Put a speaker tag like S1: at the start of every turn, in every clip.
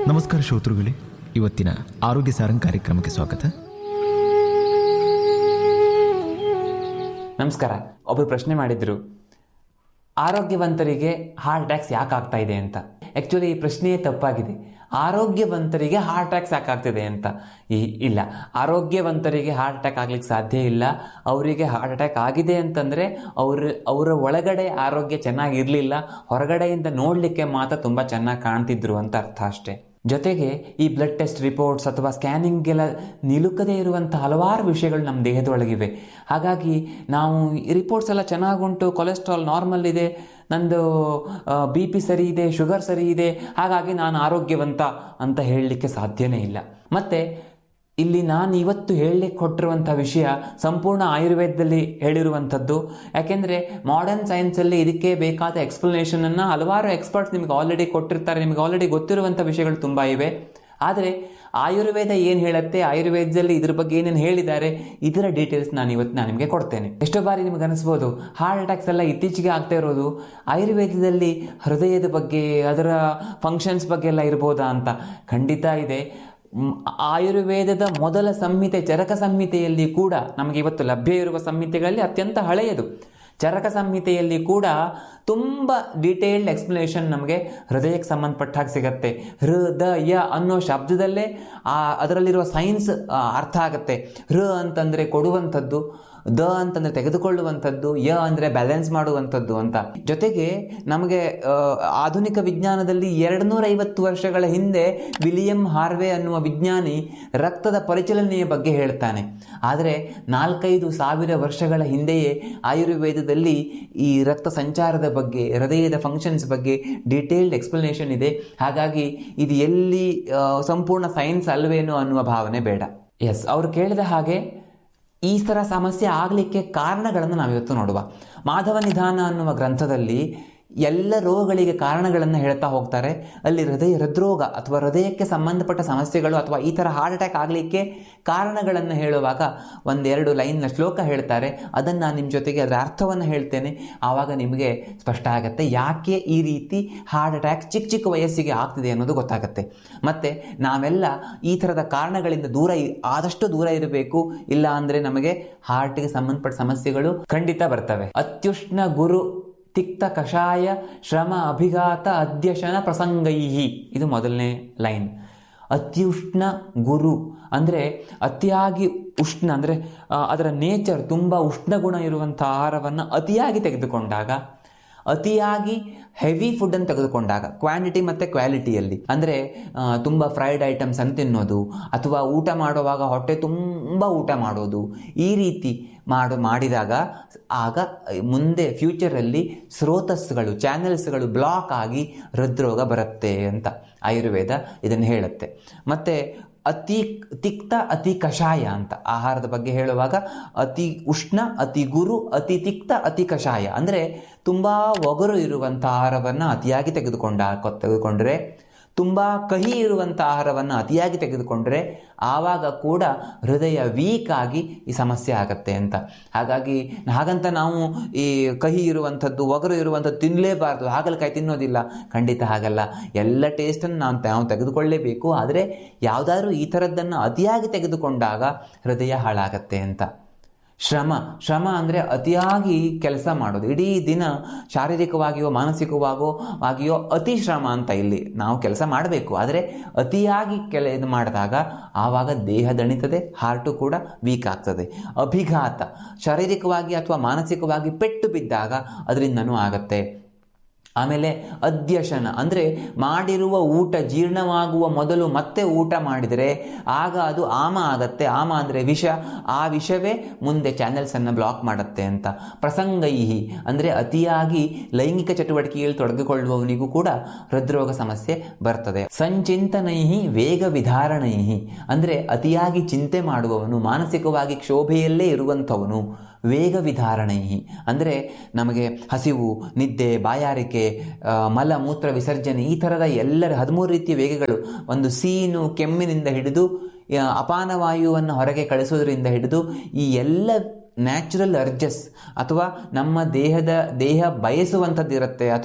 S1: ನಮಸ್ಕಾರ ಶ್ರೋತೃಗಳೇ ಇವತ್ತಿನ ಆರೋಗ್ಯ ಸಾರಂಗ್ ಕಾರ್ಯಕ್ರಮಕ್ಕೆ ಸ್ವಾಗತ
S2: ನಮಸ್ಕಾರ ಒಬ್ಬರು ಪ್ರಶ್ನೆ ಮಾಡಿದ್ರು ಆರೋಗ್ಯವಂತರಿಗೆ ಹಾರ್ಟ್ ಅಟ್ಯಾಕ್ಸ್ ಯಾಕೆ ಆಗ್ತಾ ಇದೆ ಅಂತ ಆಕ್ಚುಲಿ ಈ ಪ್ರಶ್ನೆಯೇ ತಪ್ಪಾಗಿದೆ ಆರೋಗ್ಯವಂತರಿಗೆ ಹಾರ್ಟ್ ಅಟ್ಯಾಕ್ಸ್ ಯಾಕೆ ಆಗ್ತಿದೆ ಅಂತ ಈ ಇಲ್ಲ ಆರೋಗ್ಯವಂತರಿಗೆ ಹಾರ್ಟ್ ಅಟ್ಯಾಕ್ ಆಗ್ಲಿಕ್ಕೆ ಸಾಧ್ಯ ಇಲ್ಲ ಅವರಿಗೆ ಹಾರ್ಟ್ ಅಟ್ಯಾಕ್ ಆಗಿದೆ ಅಂತಂದ್ರೆ ಅವ್ರ ಅವರ ಒಳಗಡೆ ಆರೋಗ್ಯ ಚೆನ್ನಾಗಿರ್ಲಿಲ್ಲ ಹೊರಗಡೆಯಿಂದ ನೋಡ್ಲಿಕ್ಕೆ ಮಾತ್ರ ತುಂಬಾ ಚೆನ್ನಾಗಿ ಕಾಣ್ತಿದ್ರು ಅಂತ ಅರ್ಥ ಅಷ್ಟೇ ಜೊತೆಗೆ ಈ ಬ್ಲಡ್ ಟೆಸ್ಟ್ ರಿಪೋರ್ಟ್ಸ್ ಅಥವಾ ಸ್ಕ್ಯಾನಿಂಗ್ಗೆಲ್ಲ ನಿಲುಕದೇ ಇರುವಂಥ ಹಲವಾರು ವಿಷಯಗಳು ನಮ್ಮ ದೇಹದೊಳಗಿವೆ ಹಾಗಾಗಿ ನಾವು ಈ ರಿಪೋರ್ಟ್ಸ್ ಎಲ್ಲ ಚೆನ್ನಾಗುಂಟು ಕೊಲೆಸ್ಟ್ರಾಲ್ ನಾರ್ಮಲ್ ಇದೆ ನಂದು ಬಿ ಪಿ ಸರಿ ಇದೆ ಶುಗರ್ ಸರಿ ಇದೆ ಹಾಗಾಗಿ ನಾನು ಆರೋಗ್ಯವಂತ ಅಂತ ಹೇಳಲಿಕ್ಕೆ ಸಾಧ್ಯನೇ ಇಲ್ಲ ಮತ್ತೆ ಇಲ್ಲಿ ನಾನು ಇವತ್ತು ಹೇಳಲಿಕ್ಕೆ ಕೊಟ್ಟಿರುವಂಥ ವಿಷಯ ಸಂಪೂರ್ಣ ಆಯುರ್ವೇದದಲ್ಲಿ ಹೇಳಿರುವಂಥದ್ದು ಯಾಕೆಂದರೆ ಮಾಡರ್ನ್ ಸೈನ್ಸಲ್ಲಿ ಇದಕ್ಕೆ ಬೇಕಾದ ಎಕ್ಸ್ಪ್ಲನೇಷನನ್ನು ಹಲವಾರು ಎಕ್ಸ್ಪರ್ಟ್ಸ್ ನಿಮಗೆ ಆಲ್ರೆಡಿ ಕೊಟ್ಟಿರ್ತಾರೆ ನಿಮಗೆ ಆಲ್ರೆಡಿ ಗೊತ್ತಿರುವಂಥ ವಿಷಯಗಳು ತುಂಬ ಇವೆ ಆದರೆ ಆಯುರ್ವೇದ ಏನು ಹೇಳುತ್ತೆ ಆಯುರ್ವೇದದಲ್ಲಿ ಇದ್ರ ಬಗ್ಗೆ ಏನೇನು ಹೇಳಿದ್ದಾರೆ ಇದರ ಡೀಟೇಲ್ಸ್ ನಾನು ಇವತ್ತು ನಾನು ನಿಮಗೆ ಕೊಡ್ತೇನೆ ಎಷ್ಟೋ ಬಾರಿ ನಿಮ್ಗೆ ಅನಿಸ್ಬೋದು ಹಾರ್ಟ್ ಅಟ್ಯಾಕ್ಸ್ ಎಲ್ಲ ಇತ್ತೀಚೆಗೆ ಆಗ್ತಾ ಇರೋದು ಆಯುರ್ವೇದದಲ್ಲಿ ಹೃದಯದ ಬಗ್ಗೆ ಅದರ ಫಂಕ್ಷನ್ಸ್ ಬಗ್ಗೆ ಎಲ್ಲ ಇರ್ಬೋದಾ ಅಂತ ಖಂಡಿತ ಇದೆ ಮ್, ಆಯುರ್ವೇದದ ಮೊದಲ ಸಂಹಿತೆ ಚರಕ ಸಂಹಿತೆಯಲ್ಲಿ ಕೂಡ ನಮಗೆ ಇವತ್ತು ಲಭ್ಯ ಇರುವ ಸಂಹಿತೆಗಳಲ್ಲಿ ಅತ್ಯಂತ ಹಳೆಯದು ಚರಕ ಸಂಹಿತೆಯಲ್ಲಿ ಕೂಡ ತುಂಬ ಡೀಟೇಲ್ಡ್ ಎಕ್ಸ್ಪ್ಲನೇಷನ್ ನಮಗೆ ಹೃದಯಕ್ಕೆ ಸಂಬಂಧಪಟ್ಟ ಹಾಗೆ ಸಿಗತ್ತೆ ಹೃದಯ ಅನ್ನೋ ಶಬ್ದದಲ್ಲೇ ಆ ಅದರಲ್ಲಿರುವ ಸೈನ್ಸ್ ಅರ್ಥ ಆಗುತ್ತೆ ಹೃ ಅಂತಂದ್ರೆ ಕೊಡುವಂಥದ್ದು ದ ಅಂತಂದ್ರೆ ತೆಗೆದುಕೊಳ್ಳುವಂಥದ್ದು ಯ ಅಂದ್ರೆ ಬ್ಯಾಲೆನ್ಸ್ ಮಾಡುವಂಥದ್ದು ಅಂತ ಜೊತೆಗೆ ನಮಗೆ ಆ, ಆಧುನಿಕ ವಿಜ್ಞಾನದಲ್ಲಿ ಎರಡ್ನೂರ ಐವತ್ತು ವರ್ಷಗಳ ಹಿಂದೆ ವಿಲಿಯಂ ಹಾರ್ವೆ ಅನ್ನುವ ವಿಜ್ಞಾನಿ ರಕ್ತದ ಪರಿಚಲನೆಯ ಬಗ್ಗೆ ಹೇಳ್ತಾನೆ ಆದರೆ ನಾಲ್ಕೈದು ಸಾವಿರ ವರ್ಷಗಳ ಹಿಂದೆಯೇ ಆಯುರ್ವೇದದಲ್ಲಿ ಈ ರಕ್ತ ಸಂಚಾರದ ಬಗ್ಗೆ ಹೃದಯದ ಫಂಕ್ಷನ್ಸ್ ಬಗ್ಗೆ ಡೀಟೇಲ್ಡ್ ಎಕ್ಸ್ಪ್ಲನೇಷನ್ ಇದೆ ಹಾಗಾಗಿ ಇದು ಎಲ್ಲಿ ಆ, ಸಂಪೂರ್ಣ ಸೈನ್ಸ್ ಅಲ್ವೇನೋ ಅನ್ನುವ ಭಾವನೆ ಬೇಡ ಎಸ್ ಅವ್ರು ಕೇಳಿದ ಹಾಗೆ ಈ ಥರ ಸಮಸ್ಯೆ ಆಗಲಿಕ್ಕೆ ಕಾರಣಗಳನ್ನು ನಾವಿವತ್ತು ನೋಡುವ ಮಾಧವ ನಿಧಾನ ಅನ್ನುವ ಗ್ರಂಥದಲ್ಲಿ ಎಲ್ಲ ರೋಗಗಳಿಗೆ ಕಾರಣಗಳನ್ನು ಹೇಳ್ತಾ ಹೋಗ್ತಾರೆ ಅಲ್ಲಿ ಹೃದಯ ಹೃದ್ರೋಗ ಅಥವಾ ಹೃದಯಕ್ಕೆ ಸಂಬಂಧಪಟ್ಟ ಸಮಸ್ಯೆಗಳು ಅಥವಾ ಈ ಥರ ಹಾರ್ಟ್ ಅಟ್ಯಾಕ್ ಆಗಲಿಕ್ಕೆ ಕಾರಣಗಳನ್ನು ಹೇಳುವಾಗ ಒಂದೆರಡು ಲೈನ್ನ ಶ್ಲೋಕ ಹೇಳ್ತಾರೆ ಅದನ್ನು ನಾನು ನಿಮ್ಮ ಜೊತೆಗೆ ಅದರ ಅರ್ಥವನ್ನು ಹೇಳ್ತೇನೆ ಆವಾಗ ನಿಮಗೆ ಸ್ಪಷ್ಟ ಆಗುತ್ತೆ ಯಾಕೆ ಈ ರೀತಿ ಹಾರ್ಟ್ ಅಟ್ಯಾಕ್ ಚಿಕ್ಕ ಚಿಕ್ಕ ವಯಸ್ಸಿಗೆ ಆಗ್ತಿದೆ ಅನ್ನೋದು ಗೊತ್ತಾಗುತ್ತೆ ಮತ್ತೆ ನಾವೆಲ್ಲ ಈ ಥರದ ಕಾರಣಗಳಿಂದ ದೂರ ಇ- ಆದಷ್ಟು ದೂರ ಇರಬೇಕು ಇಲ್ಲ ಅಂದರೆ ನಮಗೆ ಹಾರ್ಟ್ಗೆ ಸಂಬಂಧಪಟ್ಟ ಸಮಸ್ಯೆಗಳು ಖಂಡಿತ ಬರ್ತವೆ ಅತ್ಯುಷ್ಣ ಗುರು ತಿಕ್ತ ಕಷಾಯ ಶ್ರಮ ಅಭಿಘಾತ ಅಧ್ಯಶನ ಪ್ರಸಂಗೈಹಿ ಇದು ಮೊದಲನೇ ಲೈನ್ ಅತ್ಯುಷ್ಣ ಗುರು ಅಂದರೆ ಅತಿಯಾಗಿ ಉಷ್ಣ ಅಂದರೆ ಅದರ ನೇಚರ್ ತುಂಬ ಉಷ್ಣ ಗುಣ ಇರುವಂಥ ಆಹಾರವನ್ನು ಅತಿಯಾಗಿ ತೆಗೆದುಕೊಂಡಾಗ ಅತಿಯಾಗಿ ಹೆವಿ ಫುಡ್ ಅನ್ನು ತೆಗೆದುಕೊಂಡಾಗ ಕ್ವಾಂಟಿಟಿ ಮತ್ತು ಕ್ವಾಲಿಟಿಯಲ್ಲಿ ಅಂದರೆ ತುಂಬ ಫ್ರೈಡ್ ಐಟಮ್ಸ್ ಅನ್ನು ತಿನ್ನೋದು ಅಥವಾ ಊಟ ಮಾಡುವಾಗ ಹೊಟ್ಟೆ ತುಂಬ ಊಟ ಮಾಡೋದು ಈ ರೀತಿ ಮಾಡು ಮಾಡಿದಾಗ ಆಗ ಮುಂದೆ ಫ್ಯೂಚರಲ್ಲಿ ಸ್ರೋತಸ್ಗಳು ಚಾನೆಲ್ಸ್ಗಳು ಬ್ಲಾಕ್ ಆಗಿ ಹೃದ್ರೋಗ ಬರುತ್ತೆ ಅಂತ ಆಯುರ್ವೇದ ಇದನ್ನು ಹೇಳುತ್ತೆ ಮತ್ತು ಅತಿ ತಿಕ್ತ ಅತಿ ಕಷಾಯ ಅಂತ ಆಹಾರದ ಬಗ್ಗೆ ಹೇಳುವಾಗ ಅತಿ ಉಷ್ಣ ಅತಿ ಗುರು ಅತಿ ತಿಕ್ತ ಅತಿ ಕಷಾಯ ಅಂದರೆ ತುಂಬ ಒಗರು ಇರುವಂಥ ಆಹಾರವನ್ನು ಅತಿಯಾಗಿ ತೆಗೆದುಕೊಂಡ ತೆಗೆದುಕೊಂಡ್ರೆ ತುಂಬ ಕಹಿ ಇರುವಂಥ ಆಹಾರವನ್ನು ಅತಿಯಾಗಿ ತೆಗೆದುಕೊಂಡ್ರೆ ಆವಾಗ ಕೂಡ ಹೃದಯ ವೀಕ್ ಆಗಿ ಈ ಸಮಸ್ಯೆ ಆಗತ್ತೆ ಅಂತ ಹಾಗಾಗಿ ಹಾಗಂತ ನಾವು ಈ ಕಹಿ ಇರುವಂಥದ್ದು ಒಗರು ಇರುವಂಥದ್ದು ತಿನ್ನಲೇಬಾರ್ದು ಹಾಗಲಕಾಯಿ ತಿನ್ನೋದಿಲ್ಲ ಖಂಡಿತ ಹಾಗಲ್ಲ ಎಲ್ಲ ಟೇಸ್ಟನ್ನು ನಾವು ನಾವು ತೆಗೆದುಕೊಳ್ಳೇಬೇಕು ಆದರೆ ಯಾವುದಾದ್ರೂ ಈ ಥರದ್ದನ್ನು ಅತಿಯಾಗಿ ತೆಗೆದುಕೊಂಡಾಗ ಹೃದಯ ಹಾಳಾಗತ್ತೆ ಅಂತ ಶ್ರಮ ಶ್ರಮ ಅಂದರೆ ಅತಿಯಾಗಿ ಕೆಲಸ ಮಾಡೋದು ಇಡೀ ದಿನ ಶಾರೀರಿಕವಾಗಿಯೋ ಮಾನಸಿಕವಾಗೋ ಆಗಿಯೋ ಅತಿ ಶ್ರಮ ಅಂತ ಇಲ್ಲಿ ನಾವು ಕೆಲಸ ಮಾಡಬೇಕು ಆದರೆ ಅತಿಯಾಗಿ ಕೆಲ ಇದು ಮಾಡಿದಾಗ ಆವಾಗ ದೇಹ ದಣಿತದೆ ಹಾರ್ಟು ಕೂಡ ವೀಕ್ ಆಗ್ತದೆ ಅಭಿಘಾತ ಶಾರೀರಿಕವಾಗಿ ಅಥವಾ ಮಾನಸಿಕವಾಗಿ ಪೆಟ್ಟು ಬಿದ್ದಾಗ ಅದರಿಂದನೂ ಆಗತ್ತೆ ಆಮೇಲೆ ಅಧ್ಯಶನ ಅಂದರೆ ಮಾಡಿರುವ ಊಟ ಜೀರ್ಣವಾಗುವ ಮೊದಲು ಮತ್ತೆ ಊಟ ಮಾಡಿದರೆ ಆಗ ಅದು ಆಮ ಆಗತ್ತೆ ಆಮ ಅಂದರೆ ವಿಷ ಆ ವಿಷವೇ ಮುಂದೆ ಚಾನೆಲ್ಸನ್ನು ಬ್ಲಾಕ್ ಮಾಡುತ್ತೆ ಅಂತ ಪ್ರಸಂಗೈಹಿ ಅಂದರೆ ಅತಿಯಾಗಿ ಲೈಂಗಿಕ ಚಟುವಟಿಕೆಯಲ್ಲಿ ತೊಡಗಿಕೊಳ್ಳುವವನಿಗೂ ಕೂಡ ಹೃದ್ರೋಗ ಸಮಸ್ಯೆ ಬರ್ತದೆ ಸಂಚಿಂತನೈಹಿ ವೇಗ ವಿಧಾರಣೈಹಿ ಅಂದರೆ ಅತಿಯಾಗಿ ಚಿಂತೆ ಮಾಡುವವನು ಮಾನಸಿಕವಾಗಿ ಕ್ಷೋಭೆಯಲ್ಲೇ ಇರುವಂಥವನು ವೇಗ ವಿಧಾರಣೈಹಿ ಅಂದರೆ ನಮಗೆ ಹಸಿವು ನಿದ್ದೆ ಬಾಯಾರಿಕೆ ಆ, ಮಲ ಮೂತ್ರ ವಿಸರ್ಜನೆ ಈ ಥರದ ಎಲ್ಲರ ಹದಿಮೂರು ರೀತಿಯ ವೇಗಗಳು ಒಂದು ಸೀನು ಕೆಮ್ಮಿನಿಂದ ಹಿಡಿದು ಆ, ಅಪಾನ ವಾಯುವನ್ನು ಹೊರಗೆ ಕಳಿಸೋದ್ರಿಂದ ಹಿಡಿದು ಈ ಎಲ್ಲ ನ್ಯಾಚುರಲ್ ಅರ್ಜಸ್ ಅಥವಾ ನಮ್ಮ ದೇಹದ ದೇಹ ಬಯಸುವಂಥದ್ದು ಇರುತ್ತೆ ಅಥವಾ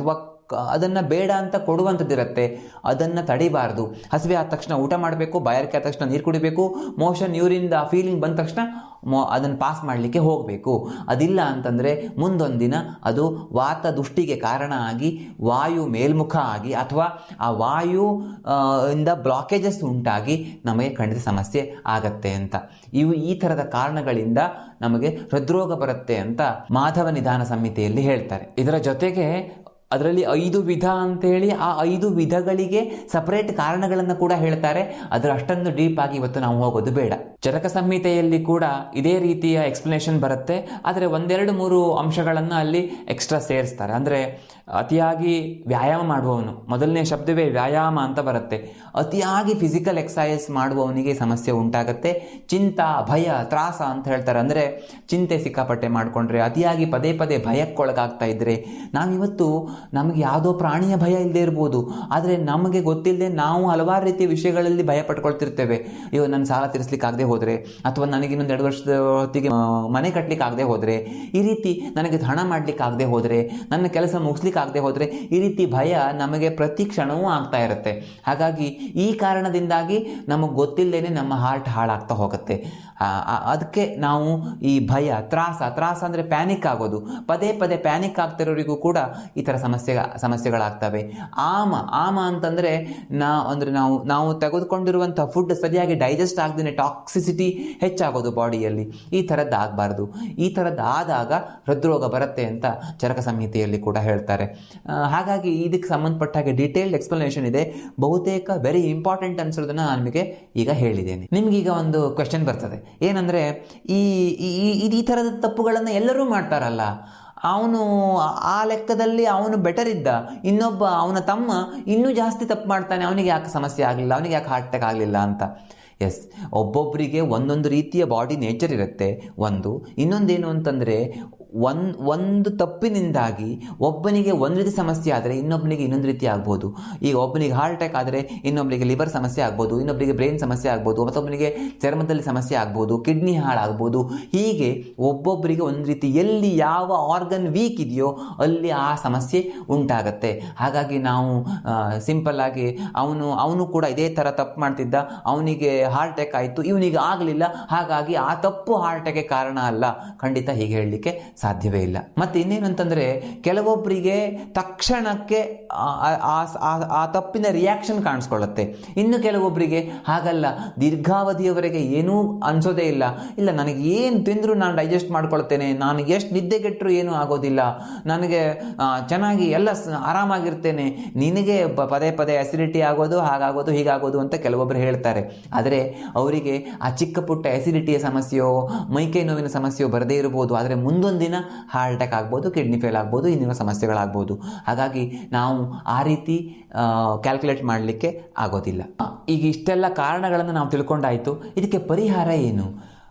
S2: ಕ- ಅದನ್ನ ಬೇಡ ಅಂತ ಕೊಡುವಂಥದ್ದಿರುತ್ತೆ ಅದನ್ನ ತಡಿಬಾರ್ದು ಹಸಿವೆ ಆದ ತಕ್ಷಣ ಊಟ ಮಾಡಬೇಕು ಬಾಯಾರಿಕೆ ಆದ ತಕ್ಷಣ ನೀರು ಕುಡಿಬೇಕು ಮೋಷನ್ ಯೂರಿನ್ ಆ ಫೀಲಿಂಗ್ ಬಂದ ತಕ್ಷಣ ಮೊ ಅದನ್ನು ಪಾಸ್ ಮಾಡಲಿಕ್ಕೆ ಹೋಗಬೇಕು ಅದಿಲ್ಲ ಅಂತಂದರೆ ಮುಂದೊಂದಿನ ಅದು ವಾತ ದುಷ್ಟಿಗೆ ಕಾರಣ ಆಗಿ ವಾಯು ಮೇಲ್ಮುಖ ಆಗಿ ಅಥವಾ ಆ ವಾಯು ಆ, ಇಂದ ಬ್ಲಾಕೇಜಸ್ ಉಂಟಾಗಿ ನಮಗೆ ಖಂಡಿತ ಸಮಸ್ಯೆ ಆಗತ್ತೆ ಅಂತ ಇವು ಈ ಥರದ ಕಾರಣಗಳಿಂದ ನಮಗೆ ಹೃದ್ರೋಗ ಬರುತ್ತೆ ಅಂತ ಮಾಧವ ನಿಧಾನ ಸಂಹಿತೆಯಲ್ಲಿ ಹೇಳ್ತಾರೆ ಇದರ ಜೊತೆಗೆ ಅದರಲ್ಲಿ ಐದು ವಿಧ ಅಂತೇಳಿ ಆ ಐದು ವಿಧಗಳಿಗೆ ಸಪರೇಟ್ ಕಾರಣಗಳನ್ನು ಕೂಡ ಹೇಳ್ತಾರೆ ಅದರ ಅಷ್ಟೊಂದು ಡೀಪ್ ಆಗಿ ಇವತ್ತು ನಾವು ಹೋಗೋದು ಬೇಡ ಚರಕ ಸಂಹಿತೆಯಲ್ಲಿ ಕೂಡ ಇದೇ ರೀತಿಯ ಎಕ್ಸ್ಪ್ಲನೇಷನ್ ಬರುತ್ತೆ ಆದರೆ ಒಂದೆರಡು ಮೂರು ಅಂಶಗಳನ್ನು ಅಲ್ಲಿ ಎಕ್ಸ್ಟ್ರಾ ಸೇರಿಸ್ತಾರೆ ಅಂದರೆ ಅತಿಯಾಗಿ ವ್ಯಾಯಾಮ ಮಾಡುವವನು ಮೊದಲನೇ ಶಬ್ದವೇ ವ್ಯಾಯಾಮ ಅಂತ ಬರುತ್ತೆ ಅತಿಯಾಗಿ ಫಿಸಿಕಲ್ ಎಕ್ಸಸೈಸ್ ಮಾಡುವವನಿಗೆ ಸಮಸ್ಯೆ ಉಂಟಾಗತ್ತೆ ಚಿಂತ ಭಯ ತ್ರಾಸ ಅಂತ ಹೇಳ್ತಾರೆ ಅಂದರೆ ಚಿಂತೆ ಸಿಕ್ಕಾಪಟ್ಟೆ ಮಾಡಿಕೊಂಡ್ರೆ ಅತಿಯಾಗಿ ಪದೇ ಪದೇ ಭಯಕ್ಕೊಳಗಾಗ್ತಾ ಇದ್ರೆ ನಾವಿವತ್ತು ನಮಗೆ ಯಾವುದೋ ಪ್ರಾಣಿಯ ಭಯ ಇಲ್ಲದೆ ಇರ್ಬೋದು ಆದರೆ ನಮಗೆ ಗೊತ್ತಿಲ್ಲದೆ ನಾವು ಹಲವಾರು ರೀತಿಯ ವಿಷಯಗಳಲ್ಲಿ ಭಯ ಪಟ್ಕೊಳ್ತಿರ್ತೇವೆ ಅಯ್ಯೋ ನನ್ನ ಸಾಲ ತೀರಿಸ್ಲಿಕ್ಕೆ ಆಗದೆ ಹೋದರೆ ಅಥವಾ ನನಗೆ ಇನ್ನೊಂದು ಎರಡು ವರ್ಷದ ಹೊತ್ತಿಗೆ ಆ, ಮನೆ ಕಟ್ಟಲಿಕ್ಕೆ ಆಗದೆ ಹೋದರೆ ಈ ರೀತಿ ನನಗೆ ಹಣ ಮಾಡ್ಲಿಕ್ಕೆ ಆಗದೆ ಹೋದರೆ ನನ್ನ ಕೆಲಸ ಮುಗಿಸ್ಲಿಕ್ಕೆ ಆಗದೆ ಹೋದರೆ ಈ ರೀತಿ ಭಯ ನಮಗೆ ಪ್ರತಿ ಕ್ಷಣವೂ ಆಗ್ತಾ ಇರುತ್ತೆ ಹಾಗಾಗಿ ಈ ಕಾರಣದಿಂದಾಗಿ ನಮಗೆ ಗೊತ್ತಿಲ್ಲದೇನೆ ನಮ್ಮ ಹಾರ್ಟ್ ಹಾಳಾಗ್ತಾ ಹೋಗುತ್ತೆ ಆ, ಆ, ಅದಕ್ಕೆ ನಾವು ಈ ಭಯ ತ್ರಾಸ ತ್ರಾಸ ಅಂದರೆ ಪ್ಯಾನಿಕ್ ಆಗೋದು ಪದೇ ಪದೇ ಪ್ಯಾನಿಕ್ ಆಗ್ತಿರೋರಿಗೂ ಕೂಡ ಈ ಥರ ಸಮಸ್ಯೆ ಸಮಸ್ಯೆಗಳಾಗ್ತವೆ ಆಮ ಆಮ ಅಂತಂದರೆ ನಾ ಅಂದರೆ ನಾವು ನಾವು ತೆಗೆದುಕೊಂಡಿರುವಂಥ ಫುಡ್ ಸರಿಯಾಗಿ ಡೈಜೆಸ್ಟ್ ಆಗದೇ ಟಾಕ್ಸಿಸಿಟಿ ಹೆಚ್ಚಾಗೋದು ಬಾಡಿಯಲ್ಲಿ ಈ ಥರದ್ದು ಆಗಬಾರ್ದು ಈ ಥರದ್ದು ಆದಾಗ ಹೃದ್ರೋಗ ಬರುತ್ತೆ ಅಂತ ಚರಕ ಸಂಹಿತೆಯಲ್ಲಿ ಕೂಡ ಹೇಳ್ತಾರೆ ಆ, ಹಾಗಾಗಿ ಇದಕ್ಕೆ ಸಂಬಂಧಪಟ್ಟ ಹಾಗೆ ಡೀಟೇಲ್ಡ್ ಎಕ್ಸ್ಪ್ಲನೇಷನ್ ಇದೆ ಬಹುತೇಕ ವೆರಿ ಇಂಪಾರ್ಟೆಂಟ್ ಅನ್ಸೋದನ್ನ ನಾನು ನಿಮಗೆ ಈಗ ಹೇಳಿದ್ದೇನೆ ನಿಮ್ಗೀಗ ಒಂದು ಕ್ವೆಶನ್ ಬರ್ತದೆ ಏನಂದ್ರೆ ಈ ಈ- ಈ- ಈ ಥರದ ತಪ್ಪುಗಳನ್ನು ಎಲ್ಲರೂ ಮಾಡ್ತಾರಲ್ಲ ಅವನು ಆ ಲೆಕ್ಕದಲ್ಲಿ ಅವನು ಬೆಟರ್ ಇದ್ದ ಇನ್ನೊಬ್ಬ ಅವನ ತಮ್ಮ ಇನ್ನೂ ಜಾಸ್ತಿ ತಪ್ಪು ಮಾಡ್ತಾನೆ ಅವನಿಗೆ ಯಾಕೆ ಸಮಸ್ಯೆ ಆಗಲಿಲ್ಲ ಅವನಿಗೆ ಯಾಕೆ ಹಾರ್ಟ್ ಅಟ್ಯಾಕ್ ಆಗಲಿಲ್ಲ ಅಂತ ಎಸ್ ಒಬ್ಬೊಬ್ಬರಿಗೆ ಒಂದೊಂದು ರೀತಿಯ ಬಾಡಿ ನೇಚರ್ ಇರುತ್ತೆ ಒಂದು ಇನ್ನೊಂದೇನು ಅಂತಂದರೆ ಒನ್ ಒಂದು ತಪ್ಪಿನಿಂದಾಗಿ ಒಬ್ಬನಿಗೆ ಒಂದು ರೀತಿ ಸಮಸ್ಯೆ ಆದರೆ ಇನ್ನೊಬ್ಬನಿಗೆ ಇನ್ನೊಂದು ರೀತಿ ಆಗ್ಬೋದು ಈಗ ಒಬ್ಬನಿಗೆ ಹಾರ್ಟ್ ಅಟ್ಯಾಕ್ ಆದರೆ ಇನ್ನೊಬ್ಬನಿಗೆ ಲಿವರ್ ಸಮಸ್ಯೆ ಆಗ್ಬೋದು ಇನ್ನೊಬ್ಬರಿಗೆ ಬ್ರೈನ್ ಸಮಸ್ಯೆ ಆಗ್ಬೋದು ಮತ್ತೊಬ್ಬನಿಗೆ ಚರ್ಮದಲ್ಲಿ ಸಮಸ್ಯೆ ಆಗ್ಬೋದು ಕಿಡ್ನಿ ಹಾಳಾಗ್ಬೋದು ಹೀಗೆ ಒಬ್ಬೊಬ್ಬರಿಗೆ ಒಂದು ರೀತಿ ಎಲ್ಲಿ ಯಾವ ಆರ್ಗನ್ ವೀಕ್ ಇದೆಯೋ ಅಲ್ಲಿ ಆ ಸಮಸ್ಯೆ ಉಂಟಾಗತ್ತೆ ಹಾಗಾಗಿ ನಾವು ಸಿಂಪಲ್ ಆಗಿ ಅವನು ಅವನು ಕೂಡ ಇದೇ ಥರ ತಪ್ಪು ಮಾಡ್ತಿದ್ದ ಅವನಿಗೆ ಹಾರ್ಟ್ ಅಟ್ಯಾಕ್ ಆಯಿತು ಇವನಿಗೆ ಆಗಲಿಲ್ಲ ಹಾಗಾಗಿ ಆ ತಪ್ಪು ಹಾರ್ಟ್ ಅಟ್ಯಾಕ್ಗೆ ಕಾರಣ ಅಲ್ಲ ಖಂಡಿತ ಹೀಗೆ ಹೇಳಲಿಕ್ಕೆ ಸಾಧ್ಯವೇ ಇಲ್ಲ ಮತ್ತೆ ಇನ್ನೇನು ಅಂತಂದ್ರೆ ಕೆಲವೊಬ್ಬರಿಗೆ ತಕ್ಷಣಕ್ಕೆ ಆ- ಆ- ಆ- ಆ ತಪ್ಪಿನ ರಿಯಾಕ್ಷನ್ ಕಾಣಿಸ್ಕೊಳ್ಳುತ್ತೆ ಇನ್ನು ಕೆಲವೊಬ್ಬರಿಗೆ ಹಾಗಲ್ಲ ದೀರ್ಘಾವಧಿಯವರೆಗೆ ಏನೂ ಅನ್ಸೋದೇ ಇಲ್ಲ ಇಲ್ಲ ನನಗೆ ಏನು ತಿಂದರೂ ನಾನು ಡೈಜೆಸ್ಟ್ ಮಾಡ್ಕೊಳ್ತೇನೆ ನಾನು ಎಷ್ಟು ನಿದ್ದೆಗೆಟ್ಟರು ಏನೂ ಆಗೋದಿಲ್ಲ ನನಗೆ ಆ, ಚೆನ್ನಾಗಿ ಎಲ್ಲ ಸ- ಆರಾಮಾಗಿರ್ತೇನೆ ನಿನಗೆ ಪ- ಪದೇ ಪದೇ ಅಸಿಡಿಟಿ ಆಗೋದು ಹಾಗಾಗೋದು ಹೀಗಾಗೋದು ಅಂತ ಕೆಲವೊಬ್ಬರು ಹೇಳ್ತಾರೆ ಆದರೆ ಅವರಿಗೆ ಆ ಚಿಕ್ಕ ಪುಟ್ಟ ಅಸಿಡಿಟಿಯ ಸಮಸ್ಯೆಯೋ ಮೈಕೈ ನೋವಿನ ಸಮಸ್ಯೆಯೋ ಬರದೇ ಇರಬಹುದು ಆದರೆ ಮುಂದೊಂದಿನ ಹಾರ್ಟ್ ಅಟ್ಯಾಕ್ ಆಗ್ಬೋದು ಕಿಡ್ನಿ ಫೇಲ್ ಆಗ್ಬೋದು ಇನ್ನಿರುವ ಸಮಸ್ಯೆಗಳಾಗ್ಬೋದು ಹಾಗಾಗಿ ನಾವು ಆ ರೀತಿ ಕ್ಯಾಲ್ಕುಲೇಟ್ ಮಾಡಲಿಕ್ಕೆ ಆಗೋದಿಲ್ಲ ಆ, ಈಗ ಇಷ್ಟೆಲ್ಲ ಕಾರಣಗಳನ್ನು ನಾವು ತಿಳ್ಕೊಂಡಾಯಿತು ಇದಕ್ಕೆ ಪರಿಹಾರ ಏನು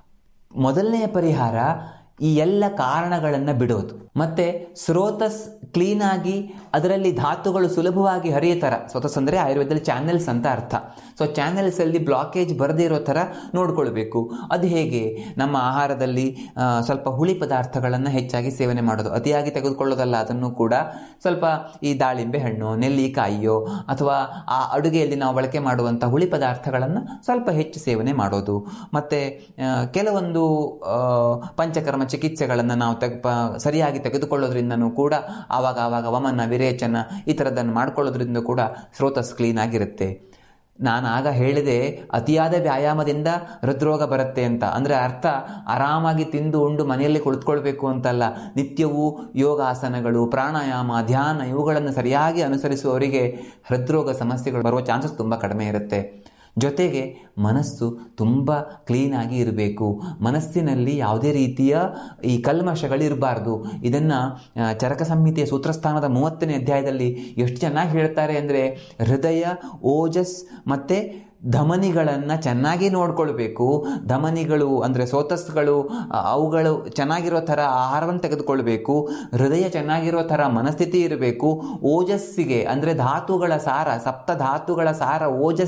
S2: ಮೊದಲನೆಯ ಪರಿಹಾರ ಈ ಎಲ್ಲ ಕಾರಣಗಳನ್ನು ಬಿಡೋದು ಮತ್ತೆ ಸ್ರೋತಸ್ ಕ್ಲೀನ್ ಆಗಿ ಅದರಲ್ಲಿ ಧಾತುಗಳು ಸುಲಭವಾಗಿ ಹರಿಯೋ ಥರ ಸ್ರೋತಸ್ ಅಂದರೆ ಆಯುರ್ವೇದದಲ್ಲಿ ಚಾನೆಲ್ಸ್ ಅಂತ ಅರ್ಥ ಸೊ ಚಾನೆಲ್ಸ್ ಅಲ್ಲಿ ಬ್ಲಾಕೇಜ್ ಬರದೇ ಇರೋ ಥರ ನೋಡ್ಕೊಳ್ಬೇಕು ಅದು ಹೇಗೆ ನಮ್ಮ ಆಹಾರದಲ್ಲಿ ಆ, ಸ್ವಲ್ಪ ಹುಳಿ ಪದಾರ್ಥಗಳನ್ನು ಹೆಚ್ಚಾಗಿ ಸೇವನೆ ಮಾಡೋದು ಅತಿಯಾಗಿ ತೆಗೆದುಕೊಳ್ಳೋದಲ್ಲ ಅದನ್ನು ಕೂಡ ಸ್ವಲ್ಪ ಈ ದಾಳಿಂಬೆ ಹಣ್ಣು ನೆಲ್ಲಿಕಾಯಿಯೋ ಅಥವಾ ಆ ಅಡುಗೆಯಲ್ಲಿ ನಾವು ಬಳಕೆ ಮಾಡುವಂಥ ಹುಳಿ ಪದಾರ್ಥಗಳನ್ನು ಸ್ವಲ್ಪ ಹೆಚ್ಚು ಸೇವನೆ ಮಾಡೋದು ಮತ್ತು ಕೆಲವೊಂದು ಆ, ಪಂಚಕರ್ಮ ಚಿಕಿತ್ಸೆಗಳನ್ನು ನಾವು ತೆಗ್ ಪ ಸರಿಯಾಗಿ ತೆಗೆದುಕೊಳ್ಳೋದ್ರಿಂದನೂ ಕೂಡ ಆವಾಗ ಆವಾಗ ವಮನ ವಿರೇಚನ ಈ ಥರದ್ದನ್ನು ಮಾಡ್ಕೊಳ್ಳೋದ್ರಿಂದ ಕೂಡ ಸ್ರೋತಸ್ ಕ್ಲೀನ್ ಆಗಿರುತ್ತೆ ನಾನು ಆಗ ಹೇಳಿದೆ ಅತಿಯಾದ ವ್ಯಾಯಾಮದಿಂದ ಹೃದ್ರೋಗ ಬರುತ್ತೆ ಅಂತ ಅಂದರೆ ಅರ್ಥ ಆರಾಮಾಗಿ ತಿಂದು ಉಂಡು ಮನೆಯಲ್ಲಿ ಕುಳಿತುಕೊಳ್ಬೇಕು ಅಂತಲ್ಲ ನಿತ್ಯವೂ ಯೋಗಾಸನಗಳು ಪ್ರಾಣಾಯಾಮ ಧ್ಯಾನ ಇವುಗಳನ್ನು ಸರಿಯಾಗಿ ಅನುಸರಿಸುವವರಿಗೆ ಹೃದ್ರೋಗ ಸಮಸ್ಯೆಗಳು ಬರುವ ಚಾನ್ಸಸ್ ತುಂಬ ಕಡಿಮೆ ಇರುತ್ತೆ ಜೊತೆಗೆ ಮನಸ್ಸು ತುಂಬ ಕ್ಲೀನಾಗಿ ಇರಬೇಕು ಮನಸ್ಸಿನಲ್ಲಿ ಯಾವುದೇ ರೀತಿಯ ಈ ಕಲ್ಮಶಗಳಿರಬಾರ್ದು ಇದನ್ನು ಚರಕ ಸಂಹಿತೆಯ ಸೂತ್ರಸ್ಥಾನದ ಮೂವತ್ತನೇ ಅಧ್ಯಾಯದಲ್ಲಿ ಎಷ್ಟು ಚೆನ್ನಾಗಿ ಹೇಳ್ತಾರೆ ಅಂದರೆ ಹೃದಯ ಓಜಸ್ ಮತ್ತು ಧಮನಿಗಳನ್ನು ಚೆನ್ನಾಗಿ ನೋಡ್ಕೊಳ್ಬೇಕು ಧಮನಿಗಳು ಅಂದರೆ ಸೋತಸ್ಗಳು ಅ- ಅವುಗಳು ಚೆನ್ನಾಗಿರೋ ಥರ ಆಹಾರವನ್ನು ತೆಗೆದುಕೊಳ್ಬೇಕು ಹೃದಯ ಚೆನ್ನಾಗಿರೋ ಥರ ಮನಸ್ಥಿತಿ ಇರಬೇಕು ಓಜಸ್ಸಿಗೆ ಅಂದರೆ ಧಾತುಗಳ ಸಾರ ಸಪ್ತ ಧಾತುಗಳ ಸಾರ ಓಜಸ್